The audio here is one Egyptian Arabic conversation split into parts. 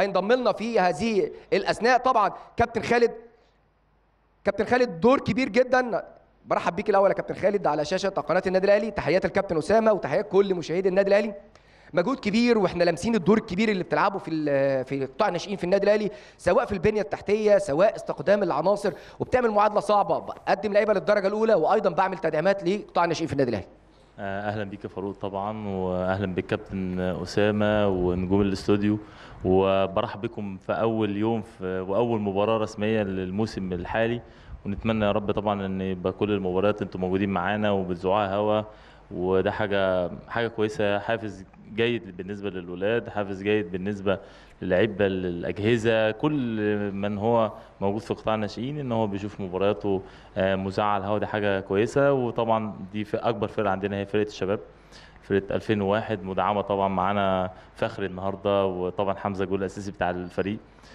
هينضم لنا في هذه الاثناء طبعا كابتن خالد كابتن خالد دور كبير جدا برحب بيك الاول يا كابتن خالد على شاشه قناه النادي الاهلي تحيات الكابتن اسامه وتحيات كل مشاهدي النادي الاهلي مجهود كبير واحنا لامسين الدور الكبير اللي بتلعبه في ال- في قطاع الناشئين في النادي الاهلي سواء في البنيه التحتيه سواء استخدام العناصر وبتعمل معادله صعبه بقدم لعيبه للدرجه الاولى وايضا بعمل تدعيمات لقطاع الناشئين في النادي الاهلي آه، اهلا بيك يا فاروق طبعا واهلا بك كابتن اسامه ونجوم الاستوديو وبرحب بكم في اول يوم في واول مباراه رسميه للموسم الحالي ونتمنى يا رب طبعا ان يبقى كل المباريات انتم موجودين معانا وبتذوعوها هوا وده حاجه حاجه كويسه حافز جيد بالنسبه للولاد حافز جيد بالنسبه للعيبه الاجهزه كل من هو موجود في قطاع الناشئين ان هو بيشوف مبارياته آه، مذاعه على الهوا دي حاجه كويسه وطبعا دي في اكبر فرقه عندنا هي فرقه الشباب فرقه 2001 مدعمه طبعا معانا فخر النهارده وطبعا حمزه جول الاساسي بتاع الفريق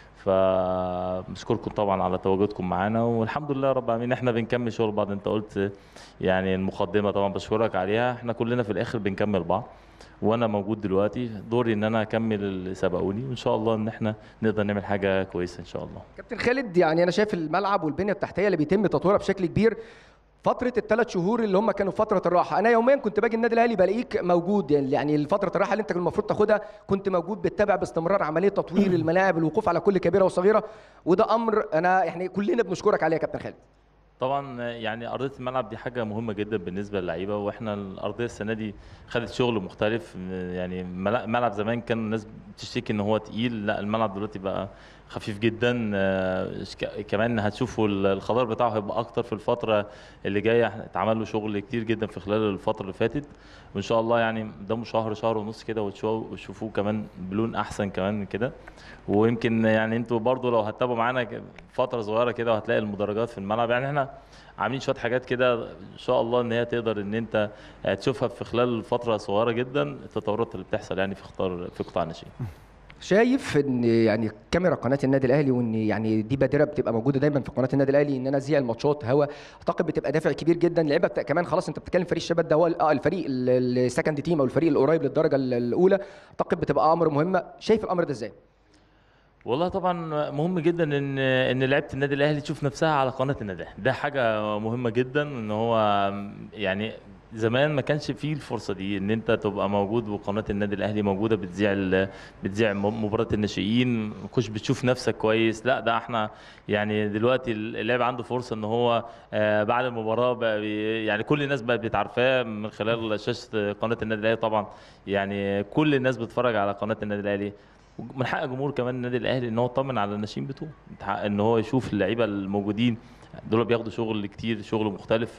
فبشكركم طبعا على تواجدكم معانا والحمد لله رب العالمين احنا بنكمل شغل بعض انت قلت يعني المقدمه طبعا بشكرك عليها احنا كلنا في الاخر بنكمل بعض وانا موجود دلوقتي دوري ان انا اكمل اللي سبقوني وان شاء الله ان احنا نقدر نعمل حاجه كويسه ان شاء الله كابتن خالد يعني انا شايف الملعب والبنيه التحتيه اللي بيتم تطويرها بشكل كبير فترة الثلاث شهور اللي هم كانوا فترة الراحة، أنا يوميا كنت باجي النادي الأهلي بلاقيك موجود يعني يعني فترة الراحة اللي أنت كان المفروض تاخدها كنت موجود بتتابع باستمرار عملية تطوير الملاعب الوقوف على كل كبيرة وصغيرة وده أمر أنا يعني كلنا بنشكرك عليه يا كابتن خالد. طبعا يعني ارضيه الملعب دي حاجه مهمه جدا بالنسبه للعيبه واحنا الارضيه السنه دي خدت شغل مختلف يعني ملا- ملعب زمان كان الناس بتشتكي ان هو تقيل لا الملعب دلوقتي بقى خفيف جدا آه، ك- كمان هتشوفوا ال- الخضار بتاعه هيبقى اكتر في الفتره اللي جايه إحنا اتعمل له شغل كتير جدا في خلال الفتره اللي فاتت وان شاء الله يعني ده شهر شهر ونص كده وتشوفوا وتشوفوه كمان بلون احسن كمان من كده ويمكن يعني انتوا برضو لو هتتابعوا معانا ك- فتره صغيره كده وهتلاقي المدرجات في الملعب يعني احنا عاملين شويه حاجات كده ان شاء الله ان هي تقدر ان انت تشوفها في خلال فتره صغيره جدا التطورات اللي بتحصل يعني في اختار في قطاع الناشئين شايف ان يعني كاميرا قناه النادي الاهلي وان يعني دي بادره بتبقى موجوده دايما في قناه النادي الاهلي ان انا اذيع الماتشات هوا اعتقد بتبقى دافع كبير جدا اللعيبه بت- كمان خلاص انت بتتكلم فريق الشباب ده هو ال- اه الفريق السكند تيم او الفريق القريب للدرجه ال- الاولى اعتقد بتبقى امر مهمه شايف الامر ده ازاي؟ والله طبعا مهم جدا ان ان لعيبه النادي الاهلي تشوف نفسها على قناه النادي الاهلي ده حاجه مهمه جدا ان هو يعني زمان ما كانش فيه الفرصه دي ان انت تبقى موجود وقناه النادي الاهلي موجوده بتذيع ال- بتذيع م- مباراه الناشئين ما كنتش بتشوف نفسك كويس لا ده احنا يعني دلوقتي اللاعب عنده فرصه ان هو آه، بعد المباراه بقى بي- يعني كل الناس بقت بتعرفاه من خلال شاشه قناه النادي الاهلي طبعا يعني كل الناس بتتفرج على قناه النادي الاهلي من حق جمهور كمان النادي الاهلي ان هو يطمن على الناشئين بتوعه من حق ان هو يشوف اللعيبه الموجودين دول بياخدوا شغل كتير شغل مختلف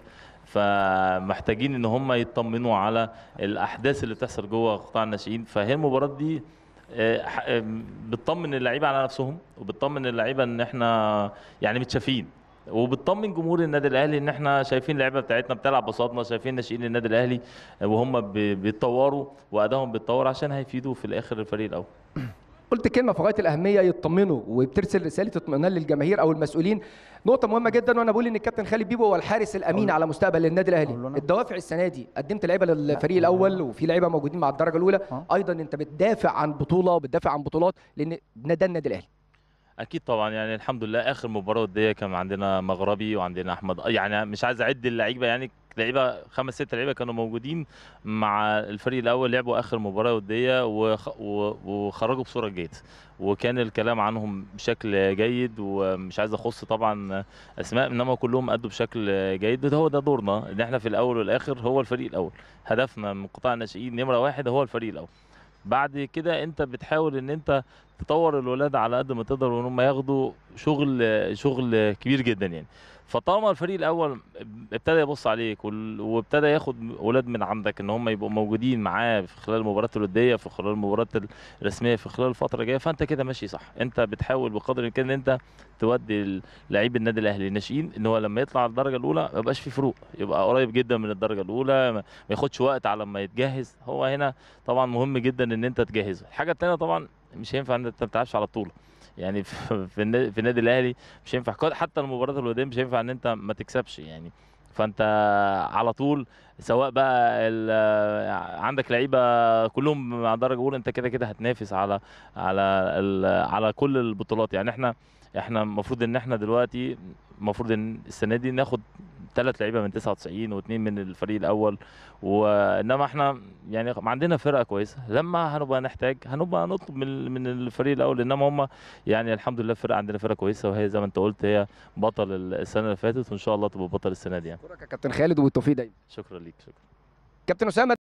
فمحتاجين ان هم يطمنوا على الاحداث اللي بتحصل جوه قطاع الناشئين فهي المباراه دي آه، ح- آه، بتطمن اللعيبه على نفسهم وبتطمن اللعيبه ان احنا يعني متشافين وبتطمن جمهور النادي الاهلي ان احنا شايفين اللعيبه بتاعتنا بتلعب بساطنا شايفين ناشئين النادي الاهلي وهم بي- بيتطوروا وادائهم بيتطور عشان هيفيدوا في الاخر الفريق الاول قلت كلمه في غايه الاهميه يطمنوا وبترسل رساله اطمئنان للجماهير او المسؤولين نقطه مهمه جدا وانا بقول ان الكابتن خالد بيبو هو الحارس الامين على مستقبل النادي الاهلي أقول له أنا؟ الدوافع السنه دي قدمت لعيبه للفريق الاول وفي لعيبه موجودين مع الدرجه الاولى آه. ايضا انت بتدافع عن بطوله وبتدافع عن بطولات لان ده النادي الاهلي اكيد طبعا يعني الحمد لله اخر مباراه وديه كان عندنا مغربي وعندنا احمد يعني مش عايز اعد اللعيبه يعني لعيبه خمس ست لعيبه كانوا موجودين مع الفريق الاول لعبوا اخر مباراه وديه وخ... و... وخرجوا بصوره جيده وكان الكلام عنهم بشكل جيد ومش عايز اخص طبعا اسماء انما كلهم ادوا بشكل جيد ده هو ده دورنا ان احنا في الاول والاخر هو الفريق الاول هدفنا من قطاع الناشئين نمره واحد هو الفريق الاول بعد كده انت بتحاول ان انت تطور الولاد على قد ما تقدر وان هم ياخدوا شغل شغل كبير جدا يعني فطالما الفريق الاول ابتدى يبص عليك وال- وابتدى ياخد ولاد من عندك ان هم يبقوا موجودين معاه في خلال المباريات الوديه في خلال المباريات الرسميه في خلال الفتره الجايه فانت كده ماشي صح انت بتحاول بقدر الامكان ان انت تودي لعيب النادي الاهلي الناشئين ان هو لما يطلع على الدرجه الاولى ما يبقاش في فروق يبقى قريب جدا من الدرجه الاولى ما ما ياخدش وقت على ما يتجهز هو هنا طبعا مهم جدا ان انت تجهزه الحاجه الثانيه طبعا مش هينفع ان انت ما تلعبش على الطوله يعني في في النا- في النادي الاهلي مش هينفع حتى المباريات الوديه مش هينفع ان انت ما تكسبش يعني فانت على طول سواء بقى ال- عندك لعيبه كلهم مع درجه اولى انت كده كده هتنافس على على ال- على كل البطولات يعني احنا احنا المفروض ان احنا دلوقتي المفروض ان السنه دي ناخد ثلاث لعيبه من 99 واثنين من الفريق الاول وانما احنا يعني عندنا فرقه كويسه لما هنبقى نحتاج هنبقى نطلب من من الفريق الاول انما هم يعني الحمد لله فرقه عندنا فرقه كويسه وهي زي ما انت قلت هي بطل السنه اللي فاتت وان شاء الله تبقى بطل السنه دي يعني اشكرك يا كابتن خالد وبالتوفيق دايما شكرا ليك شكرا كابتن اسامه